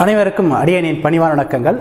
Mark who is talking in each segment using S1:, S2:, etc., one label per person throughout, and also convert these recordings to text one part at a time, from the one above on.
S1: அனைவருக்கும் அடியனின் பணிவான வணக்கங்கள்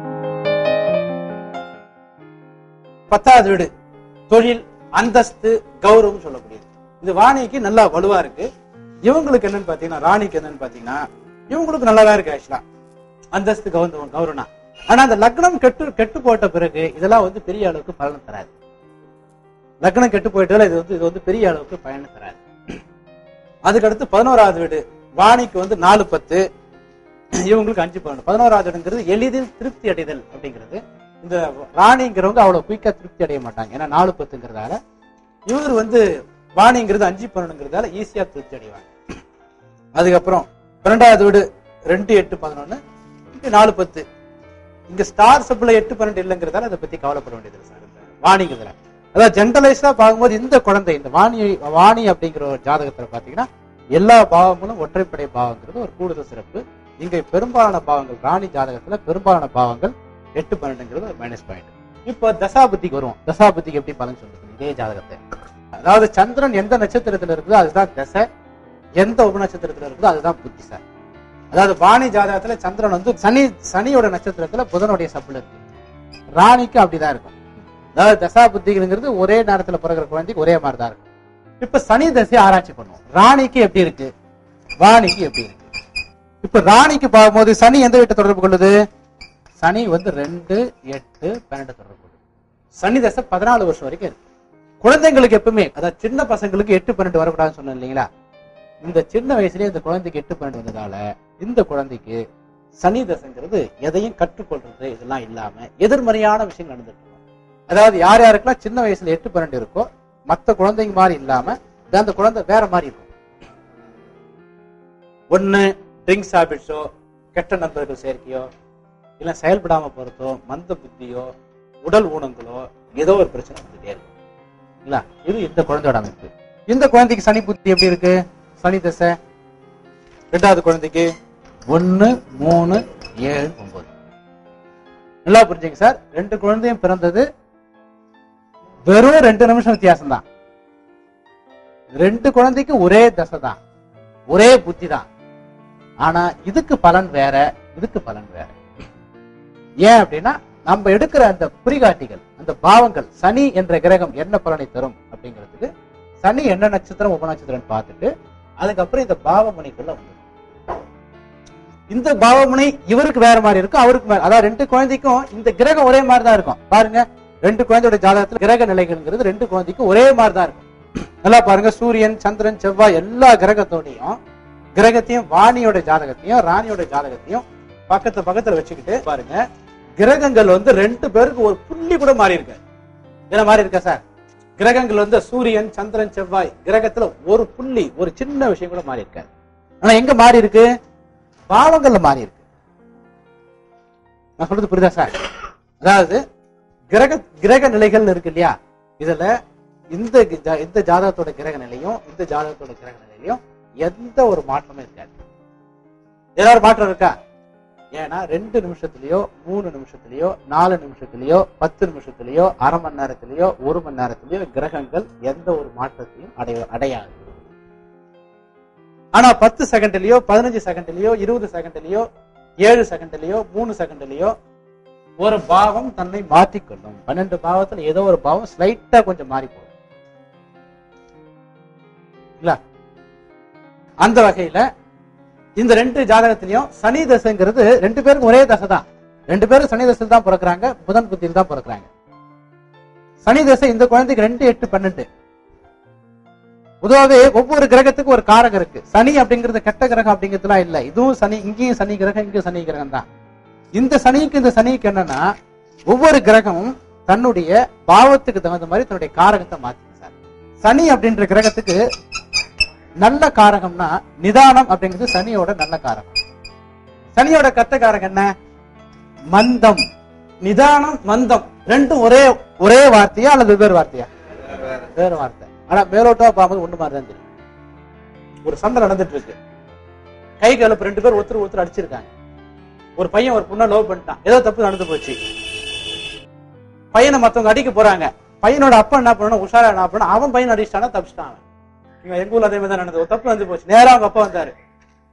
S2: பத்தாவது வீடு தொழில் அந்தஸ்து கௌரவம் சொல்லக்கூடியது இது வாணிக்கு நல்லா வலுவா இருக்கு இவங்களுக்கு என்னன்னு பாத்தீங்கன்னா ராணிக்கு என்னன்னு பாத்தீங்கன்னா இவங்களுக்கு நல்லாதான் இருக்கு ஆக்சுவலா அந்தஸ்து கௌரவம் கௌரவம் ஆனா அந்த லக்னம் கெட்டு கெட்டு போட்ட பிறகு இதெல்லாம் வந்து பெரிய அளவுக்கு பலன் தராது லக்னம் கெட்டு போயிட்டால இது வந்து இது வந்து பெரிய அளவுக்கு பயன் தராது அதுக்கடுத்து பதினோராவது வீடு வாணிக்கு வந்து நாலு பத்து இவங்களுக்கு அஞ்சு பன்னெண்டு பதினோராவது இடங்கிறது எளிதில் திருப்தி அடைதல் அப்படிங்கிறது இந்த ராணிங்கிறவங்க அவ்வளவு குயிக்கா திருப்தி அடைய மாட்டாங்க ஏன்னா நாலு பத்துங்கிறதால இவர் வந்து வாணிங்கிறது அஞ்சு பன்னெண்டுங்கிறதால ஈஸியா திருப்தி அடைவாங்க அதுக்கப்புறம் பன்னெண்டாவது வீடு ரெண்டு எட்டு பதினொன்னு இங்க நாலு பத்து இங்க ஸ்டார் சப்ல எட்டு பன்னெண்டு இல்லைங்கிறதால அதை பத்தி கவலைப்பட வேண்டியது சார் இந்த வாணிங்கிறதுல அதாவது ஜென்ரலைஸ்டா பார்க்கும்போது இந்த குழந்தை இந்த வாணி வாணி அப்படிங்கிற ஒரு ஜாதகத்துல பாத்தீங்கன்னா எல்லா பாவங்களும் ஒற்றைப்படை பாவங்கிறது ஒரு கூடுதல் சிறப்பு இங்க பெரும்பாலான பாவங்கள் ராணி ஜாதகத்துல பெரும்பாலான பாவங்கள் எட்டு பன்னெண்டுங்கிறது ஒரு மைனஸ் பாயிண்ட் இப்போ தசாபுத்திக்கு வருவோம் தசாபுத்திக்கு எப்படி பலன் சொல்றது இதே ஜாதகத்தை அதாவது சந்திரன் எந்த நட்சத்திரத்துல இருக்குதோ அதுதான் தசை எந்த உப நட்சத்திரத்துல இருக்குதோ அதுதான் புத்தி சார் அதாவது வாணி ஜாதகத்துல சந்திரன் வந்து சனி சனியோட நட்சத்திரத்துல புதனுடைய சப்புல இருக்கு ராணிக்கு அப்படிதான் இருக்கும் அதாவது தசா புத்திங்கிறது ஒரே நேரத்துல பிறகுற குழந்தைக்கு ஒரே மாதிரி தான் இருக்கும் இப்ப சனி தசை ஆராய்ச்சி பண்ணுவோம் ராணிக்கு எப்படி இருக்கு வாணிக்கு எப்படி இருக்கு இப்ப ராணிக்கு பார்க்கும்போது சனி எந்த வீட்டை தொடர்பு கொள்ளுது சனி வந்து ரெண்டு எட்டு பன்னெண்டு தொடர்பு கொள்ளுது சனி தசை பதினாலு வருஷம் வரைக்கும் இருக்கு குழந்தைங்களுக்கு எப்பவுமே அதாவது சின்ன பசங்களுக்கு எட்டு பன்னெண்டு வரக்கூடாதுன்னு சொன்னேன் இல்லைங்களா இந்த சின்ன வயசுலயே இந்த குழந்தைக்கு எட்டு பன்னெண்டு வந்ததால இந்த குழந்தைக்கு சனி தசைங்கிறது எதையும் கற்றுக்கொள்றது இதெல்லாம் இல்லாம எதிர்மறையான விஷயம் நடந்துட்டு இருக்கும் அதாவது யார் யாருக்கெல்லாம் சின்ன வயசுல எட்டு பன்னெண்டு இருக்கோ மத்த குழந்தைங்க மாதிரி இல்லாம அந்த குழந்தை வேற மாதிரி இருக்கும் ஒண்ணு ட்ரிங்க்ஸ் ஹாபிட்ஸோ கெட்ட நண்பர்கள் சேர்க்கையோ இல்ல செயல்படாம போறதோ மந்த புத்தியோ உடல் ஊனங்களோ ஏதோ ஒரு பிரச்சனை வந்துட்டே இருக்கும் இல்ல இது இந்த குழந்தையோட அமைப்பு இந்த குழந்தைக்கு சனி புத்தி எப்படி இருக்கு சனி தசை ரெண்டாவது குழந்தைக்கு ஒன்னு மூணு ஏழு ஒன்பது நல்லா புரிஞ்சுங்க சார் ரெண்டு குழந்தையும் பிறந்தது வெறும் ரெண்டு நிமிஷம் வித்தியாசம் தான் ரெண்டு குழந்தைக்கு ஒரே தசை தான் ஒரே புத்தி தான் ஆனா இதுக்கு பலன் வேற இதுக்கு பலன் வேற ஏன் அப்படின்னா நம்ம எடுக்கிற அந்த குறிகாட்டிகள் அந்த பாவங்கள் சனி என்ற கிரகம் என்ன பலனை தரும் அப்படிங்கிறதுக்கு சனி என்ன நட்சத்திரம் உப நட்சத்திரம் பார்த்துட்டு அதுக்கப்புறம் இந்த பாவமுனைக்குள்ள வந்து இந்த பாவமுனை இவருக்கு வேற மாதிரி இருக்கும் அவருக்கு வேற அதாவது ரெண்டு குழந்தைக்கும் இந்த கிரகம் ஒரே மாதிரி தான் இருக்கும் பாருங்க ரெண்டு குழந்தையோட ஜாதகத்துல கிரக நிலைகள்ங்கிறது ரெண்டு குழந்தைக்கும் ஒரே மாதிரி தான் இருக்கும் நல்லா பாருங்க சூரியன் சந்திரன் செவ்வாய் எல்லா கிரகத்தோடையும் கிரகத்தையும் வாணியோட ஜாதகத்தையும் ராணியோட ஜாதகத்தையும் பக்கத்து பக்கத்துல வச்சுக்கிட்டு பாருங்க கிரகங்கள் வந்து ரெண்டு பேருக்கு ஒரு புள்ளி கூட மாறி இருக்கு என்ன மாறி இருக்கா சார் கிரகங்கள் வந்து சூரியன் சந்திரன் செவ்வாய் கிரகத்துல ஒரு புள்ளி ஒரு சின்ன விஷயம் கூட மாறி இருக்காது ஆனா எங்க மாறி இருக்கு பாவங்கள்ல மாறி இருக்கு நான் சொல்றது புரியுதா சார் அதாவது கிரக கிரக நிலைகள் இருக்கு இல்லையா இதுல இந்த ஜா- இந்த ஜாதகத்தோட கிரக நிலையும் இந்த ஜாதகத்தோட கிரக நிலையிலையும் எந்த ஒரு மாற்றமும் இருக்காது ஏதாவது மாற்றம் இருக்கா ஏன்னா ரெண்டு நிமிஷத்துலயோ மூணு நிமிஷத்துலயோ நாலு நிமிஷத்துலயோ பத்து நிமிஷத்துலயோ அரை மணி நேரத்திலயோ ஒரு மணி நேரத்திலயோ கிரகங்கள் எந்த ஒரு மாற்றத்தையும் அடைய அடையாது ஆனா பத்து செகண்ட்லயோ பதினஞ்சு செகண்ட்லயோ இருபது செகண்ட்லயோ ஏழு செகண்ட்லயோ மூணு செகண்ட்லயோ ஒரு பாவம் தன்னை மாற்றிக்கொள்ளும் பன்னெண்டு பாவத்துல ஏதோ ஒரு பாவம் ஸ்லைட்டா கொஞ்சம் மாறி போகும் இல்ல அந்த வகையில இந்த ரெண்டு ஜாதகத்திலையும் சனி தசைங்கிறது ரெண்டு பேருக்கும் ஒரே தசை தான் ரெண்டு பேரும் சனி தசையில் தான் பிறக்கிறாங்க புதன் புத்தியில் தான் பிறக்கிறாங்க சனி தசை இந்த குழந்தைக்கு ரெண்டு எட்டு பன்னெண்டு பொதுவாகவே ஒவ்வொரு கிரகத்துக்கும் ஒரு காரகம் இருக்கு சனி அப்படிங்கிறது கெட்ட கிரகம் அப்படிங்கிறதுலாம் இல்ல இதுவும் சனி இங்கேயும் சனி கிரகம் இங்கேயும் சனி கிரகம் தான் இந்த சனிக்கு இந்த சனிக்கு என்னன்னா ஒவ்வொரு கிரகமும் தன்னுடைய பாவத்துக்கு தகுந்த மாதிரி தன்னுடைய காரகத்தை மாத்திக்கு சார் சனி அப்படின்ற கிரகத்துக்கு நல்ல காரகம்னா நிதானம் அப்படிங்கிறது சனியோட நல்ல காரகம் சனியோட கத்த காரகம் என்ன மந்தம் நிதானம் மந்தம் ரெண்டும் ஒரே ஒரே வார்த்தையா அல்லது வெவ்வேறு வார்த்தையா வேறு வார்த்தை ஆனா மேலோட்டமா பார்க்கும்போது ஒண்ணு மாதிரி தான் தெரியும் ஒரு சண்டை நடந்துட்டு இருக்கு கை கலப்பு ரெண்டு பேர் ஒருத்தர் ஒருத்தர் அடிச்சிருக்காங்க ஒரு பையன் ஒரு பொண்ணை லவ் பண்ணிட்டான் ஏதோ தப்பு நடந்து போச்சு பையனை மத்தவங்க அடிக்க போறாங்க பையனோட அப்பா என்ன பண்ணணும் உஷாரா என்ன பண்ணணும் அவன் பையன் அடிச்சிட்டானா தப்பிச்சிட்டான் அவன் இங்க எங்க ஊர்ல அதே மாதிரி தான் நடந்தது ஒரு தப்பு வந்து போச்சு நேரா அவங்க அப்பா வந்தாரு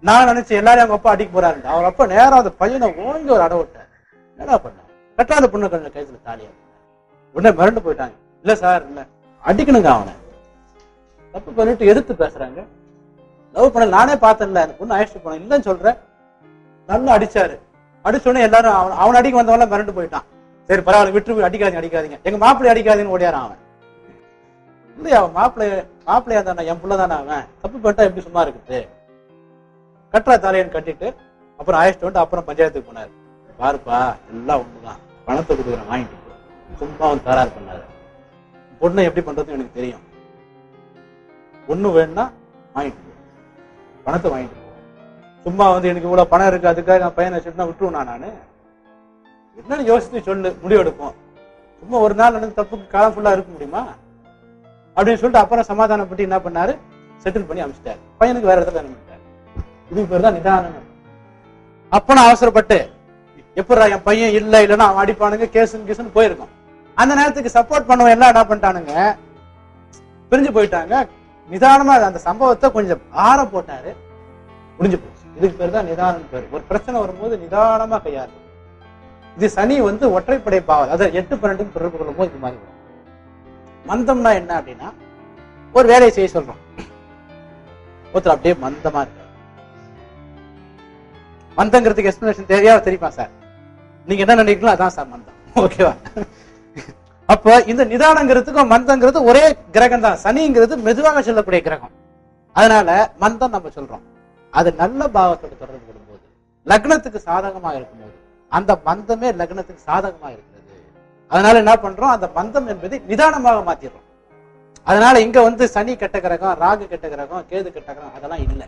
S2: நான் நினைச்சேன் எல்லாரும் அவங்க அப்பா அடிக்க போறாரு அவர் அப்பா நேரா அந்த பையனை ஓங்கி ஒரு அடை விட்டார் என்னடா பண்ண கட்டாத பொண்ணு கொஞ்சம் கைத்துல தாலியா உடனே மிரண்டு போயிட்டாங்க இல்ல சார் இல்ல அடிக்கணுங்க அவனை தப்பு பண்ணிட்டு எதிர்த்து பேசுறாங்க லவ் பண்ண நானே பார்த்தேன்ல அந்த பொண்ணு அழைச்சிட்டு போனேன் இல்லைன்னு சொல்றேன் நல்லா அடிச்சாரு அடிச்ச உடனே எல்லாரும் அவன் அவன் அடிக்க வந்தவன் மிரண்டு போயிட்டான் சரி பரவாயில்ல விட்டு அடிக்காதீங்க அடிக்காதீங்க எங்க மாப்பிள்ளை அடிக்காதீங்கன்னு ஓடியாரான் அவன் இல்லையா அவன் மாப்பிள்ளை மாப்பிள்ளையா தானே என் புள்ள தானே அவன் தப்பு பண்ணிட்டா எப்படி சும்மா இருக்குது கட்டுறா தலையன் கட்டிட்டு அப்புறம் அழைச்சிட்டு வந்து அப்புறம் பஞ்சாயத்துக்கு போனாரு பாருப்பா எல்லாம் ஒண்ணுதான் பணத்தை கொடுக்குறேன் வாங்கிட்டு போ. சும்மா அவன் தராரு பண்ணாரு பொண்ணை எப்படி பண்றதுன்னு எனக்கு தெரியும் ஒண்ணு வேணும்னா வாங்கிட்டு போ. பணத்தை வாங்கிட்டு போ. சும்மா வந்து எனக்கு இவ்வளவு பணம் இருக்கு அதுக்காக நான் பையனை வச்சுட்டு விட்டுருவேனா நானு என்னன்னு யோசிச்சு சொல்லு முடிவெடுப்போம் சும்மா ஒரு நாள் நடந்த தப்புக்கு காலம் ஃபுல்லா இருக்க முடியுமா அப்படின்னு சொல்லிட்டு அப்புறம் சமாதானப்பட்டு என்ன பண்ணாரு செட்டில் பண்ணி அமிச்சிட்டாரு பையனுக்கு வேற இடத்துல அனுப்பிட்டாரு இது பேர் தான் நிதானம் அப்ப நான் அவசரப்பட்டு எப்படா என் பையன் இல்ல இல்லைன்னா அவன் அடிப்பானுங்க கேசுன்னு கேசுன்னு போயிருக்கும் அந்த நேரத்துக்கு சப்போர்ட் பண்ணவன் எல்லாம் என்ன பண்ணிட்டானுங்க பிரிஞ்சு போயிட்டாங்க நிதானமா அந்த சம்பவத்தை கொஞ்சம் ஆற போட்டாரு முடிஞ்சு போச்சு இதுக்கு பேர் தான் நிதானம் பேர் ஒரு பிரச்சனை வரும்போது நிதானமா கையாளு இது சனி வந்து ஒற்றைப்படை பாவம் அதாவது எட்டு பன்னெண்டு தொடர்பு கொள்ளும் போது இது மாதிரி வரும் மந்தம்னா என்ன அப்படின்னா ஒரு வேலையை செய்ய சொல்றோம் ஒருத்தர் அப்படியே மந்தமா இருக்காரு மந்தங்கிறதுக்கு எக்ஸ்பிளேஷன் தேவையா தெரியுமா சார் நீங்க என்ன நினைக்கிறீங்களோ அதான் சார் மந்தம் ஓகேவா அப்ப இந்த நிதானங்கிறதுக்கும் மந்தங்கிறது ஒரே கிரகம் தான் சனிங்கிறது மெதுவாக செல்லக்கூடிய கிரகம் அதனால மந்தம் நம்ம சொல்றோம் அது நல்ல பாவத்தோட தொடர்பு கொள்ளும்போது லக்னத்துக்கு சாதகமா இருக்கும்போது அந்த மந்தமே லக்னத்துக்கு சாதகமா இருக்கிறது அதனால என்ன பண்றோம் அந்த மந்தம் என்பதை நிதானமாக மாத்திடுறோம் அதனால இங்க வந்து சனி கெட்ட கிரகம் ராகு கெட்ட கிரகம் கேது கெட்ட கிரகம் அதெல்லாம் இல்லை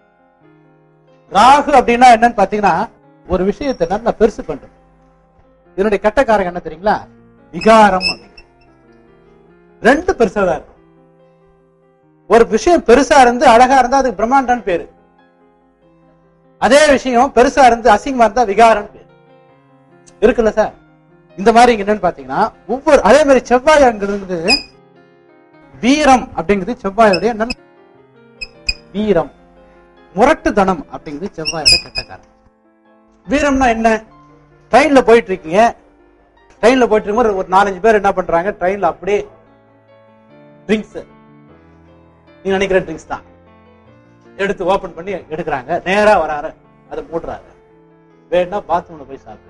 S2: ராகு அப்படின்னா என்னன்னு பாத்தீங்கன்னா ஒரு விஷயத்தை நல்லா பெருசு பண்றது இதனுடைய கெட்டக்காரங்க என்ன தெரியுங்களா விகாரம் அப்படிங்கிறது. ரெண்டு பெருசா தான் இருக்கும் ஒரு விஷயம் பெருசா இருந்து அழகா இருந்தா அதுக்கு பிரம்மாண்டம் பேரு அதே விஷயம் பெருசா இருந்து அசிங்கமா இருந்தா விகாரம் பேரு இருக்குல்ல சார் இந்த மாதிரி இங்க என்னன்னு பாத்தீங்கன்னா ஒவ்வொரு அதே மாதிரி செவ்வாய் அங்கிறது வீரம் அப்படிங்கிறது செவ்வாயுடைய நல்ல வீரம் முரட்டுத்தனம் அப்படிங்கிறது செவ்வாயோட கெட்டக்காரன் வீரம்னா என்ன ட்ரெயின்ல போயிட்டு இருக்கீங்க ட்ரெயின்ல போயிட்டு இருக்கும்போது ஒரு நாலஞ்சு பேர் என்ன பண்றாங்க ட்ரெயின்ல அப்படியே ட்ரிங்க்ஸ் நீங்க நினைக்கிற ட்ரிங்க்ஸ் தான் எடுத்து ஓபன் பண்ணி எடுக்கிறாங்க நேரா வராரு அதை மூடுறாரு வேணா பாத்ரூம்ல போய் சாப்பிடு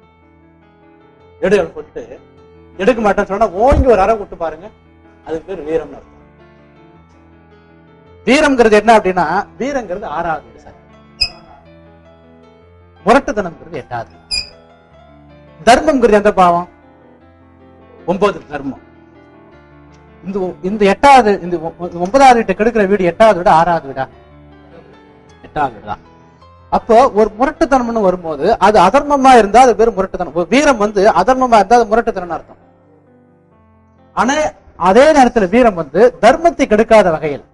S2: எடு அப்படின்னு சொல்லிட்டு எடுக்க மாட்டேன்னு சொன்னா ஓங்கி ஒரு அறை விட்டு பாருங்க அதுக்கு பேர் வீரம்னு அர்த்தம் வீரம்ங்கிறது என்ன அப்படின்னா வீரங்கிறது ஆறாவது வீடு சார் முரட்டுத்தனம்ங்கிறது எட்டாவது தர்மம்ங்கிறது எந்த பாவம் ஒன்பது தர்மம் இந்த ஒ- இந்த எட்டாவது இந்த ஒ- ஒ- ஒன்பதாவது வீட்டை கெடுக்கிற வீடு எட்டாவது விட ஆறாவது வீடா எட்டாவது வீடு தான் அப்போ ஒரு முரட்டுத்தனம்னு வரும்போது அது அதர்மமா இருந்தா அது பேர் முரட்டுத்தனம் ஒரு வீரம் வந்து அதர்மமா இருந்தா அது முரட்டுத்தனம் அர்த்தம் ஆனா அதே நேரத்துல வீரம் வந்து தர்மத்தை கெடுக்காத வகையில்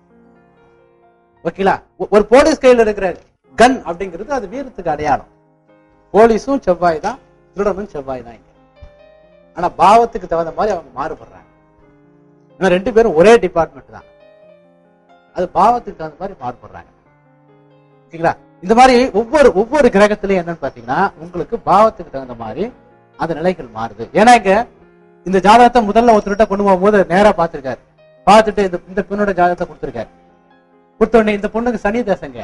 S2: ஓகேங்களா ஒ- ஒரு போலீஸ் கையில் இருக்கிற கன் அப்படிங்கிறது அது வீரத்துக்கு அடையாளம் போலீஸும் செவ்வாய் தான் திருடனும் செவ்வாய் தான் இங்க ஆனா பாவத்துக்கு தகுந்த மாதிரி அவங்க மாறுபடுறாங்க ஆனா ரெண்டு பேரும் ஒரே டிபார்ட்மெண்ட் தான் அது பாவத்துக்கு தகுந்த மாதிரி மாறுபடுறாங்க ஓகேங்களா இந்த மாதிரி ஒவ்வொரு ஒவ்வொரு கிரகத்திலையும் என்னன்னு பாத்தீங்கன்னா உங்களுக்கு பாவத்துக்கு தகுந்த மாதிரி அந்த நிலைகள் மாறுது ஏன்னா இங்க இந்த ஜாதகத்தை முதல்ல ஒருத்தர்கிட்ட கொண்டு போகும்போது நேரா பார்த்திருக்காரு பார்த்துட்டு இந்த இந்த பெண்ணோட ஜாதகத்தை கொடுத்திருக்காரு கொடுத்த உடனே இந்த பொண்ணுக்கு சனி தசைங்க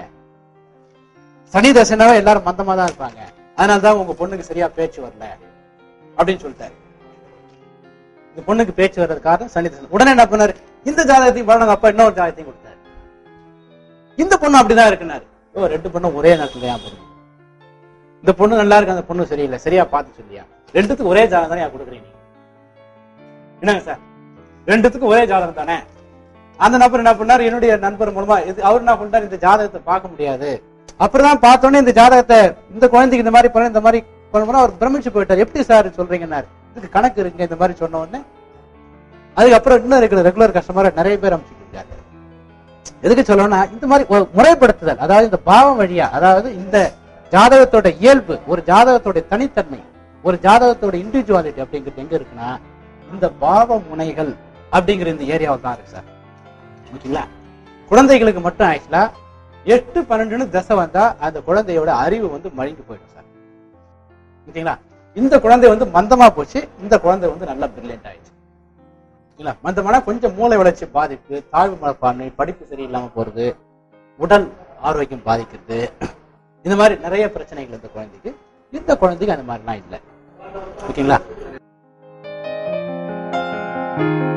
S2: சனி தசைனாவே எல்லாரும் மந்தமா தான் இருப்பாங்க அதனாலதான் உங்க பொண்ணுக்கு சரியா பேச்சு வரல அப்படின்னு சொல்லிட்டாரு இந்த பொண்ணுக்கு பேச்சு வர்றது காரணம் சனி தசை உடனே என்ன பண்ணாரு இந்த ஜாதகத்தையும் வரணும் அப்பா இன்னொரு ஜாதகத்தையும் கொடுத்தாரு இந்த பொண்ணு அப்படிதான் இருக்குனாரு ஓ ரெண்டு பொண்ணும் ஒரே நேரத்துல ஏன் போடுங்க இந்த பொண்ணு நல்லா இருக்கு அந்த பொண்ணு சரியில்லை சரியா பார்த்து சொல்லியா ரெண்டுத்துக்கும் ஒரே ஜாதகம் தானே கொடுக்குறீங்க என்னங்க சார் ரெண்டுத்துக்கும் ஒரே ஜாதகம் தானே அந்த நபர் என்ன பண்ணாரு என்னுடைய நண்பர் மூலமா இது அவர் என்ன பண்ணாரு இந்த ஜாதகத்தை பார்க்க முடியாது அப்புறம் பார்த்தோன்னே இந்த ஜாதகத்தை இந்த குழந்தைக்கு இந்த மாதிரி பண்ண இந்த மாதிரி பண்ணோம்னா அவர் பிரமிச்சு போயிட்டார் எப்படி சார் சொல்றீங்கன்னாரு இதுக்கு கணக்கு இருக்குங்க இந்த மாதிரி சொன்ன உடனே அதுக்கப்புறம் இன்னும் இருக்கிற ரெகுலர் கஸ்டமர் நிறைய பேர் அமைச்சுட்டு இருக்காரு எதுக்கு சொல்லணும்னா இந்த மாதிரி ஒரு முறைப்படுத்துதல் அதாவது இந்த பாவம் வழியா அதாவது இந்த ஜாதகத்தோட இயல்பு ஒரு ஜாதகத்தோட தனித்தன்மை ஒரு ஜாதகத்தோட இண்டிவிஜுவாலிட்டி அப்படிங்கிறது எங்க இருக்குன்னா இந்த பாவ முனைகள் அப்படிங்கிற இந்த ஏரியாவில் தான் இருக்கு சார் ஓகேங்களா குழந்தைகளுக்கு மட்டும் ஆக்சுவலா எட்டு பன்னெண்டுன்னு தசை வந்தா அந்த குழந்தையோட அறிவு வந்து மழுங்கி போயிடும் சார் ஓகேங்களா இந்த குழந்தை வந்து மந்தமா போச்சு இந்த குழந்தை வந்து நல்லா பிரில்லியன்ட் ஆயிடுச்சு இல்ல மந்தமான கொஞ்சம் மூளை வளர்ச்சி பாதிப்பு தாழ்வு மனப்பான்மை படிப்பு சரியில்லாம போறது உடல் ஆரோக்கியம் பாதிக்கிறது இந்த மாதிரி நிறைய பிரச்சனைகள் இந்த குழந்தைக்கு இந்த குழந்தைக்கு அந்த மாதிரிலாம் இல்லை ஓகேங்களா